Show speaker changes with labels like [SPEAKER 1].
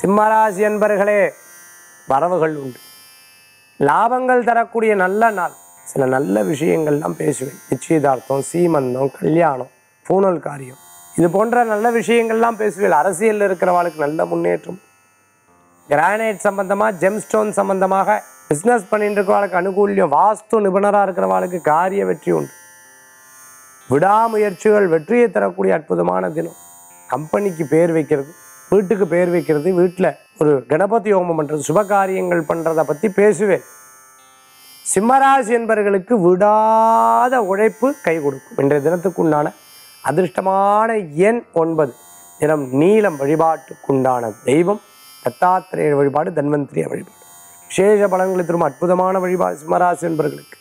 [SPEAKER 1] சிம்மராசி என்பர்களே வரவுகள் உண்டு லாபங்கள் தரக்கூடிய நல்ல நாள் சில நல்ல விஷயங்கள்லாம் பேசுவேன் நிச்சயதார்த்தம் சீமந்தம் கல்யாணம் பூணல் காரியம் இது போன்ற நல்ல விஷயங்கள்லாம் பேசுவேன் அரசியலில் இருக்கிறவாளுக்கு நல்ல முன்னேற்றம் கிரானைட் சம்பந்தமாக ஜெம்ஸ்டோன் சம்பந்தமாக பிஸ்னஸ் பண்ணிட்டு இருக்கிறவாளுக்கு அனுகூல்யம் வாஸ்து நிபுணராக இருக்கிறவாளுக்கு காரிய வெற்றி உண்டு விடாமுயற்சிகள் வெற்றியை தரக்கூடிய அற்புதமான தினம் கம்பெனிக்கு பேர் வைக்கிறது வீட்டுக்கு பேர் வைக்கிறது வீட்டில் ஒரு கணபதி ஹோமம் பண்ணுறது சுபகாரியங்கள் பண்ணுறதை பற்றி பேசுவேன் சிம்மராசி என்பவர்களுக்கு விடாத உழைப்பு கை கொடுக்கும் இன்றைய தினத்துக்குண்டான அதிர்ஷ்டமான எண் ஒன்பது நிறம் நீலம் வழிபாட்டுக்குண்டான தெய்வம் தத்தாத்திரேய வழிபாடு தன்வந்திரிய வழிபாடு விசேஷ பலன்களை தரும் அற்புதமான வழிபாடு சிம்மராசி என்பவர்களுக்கு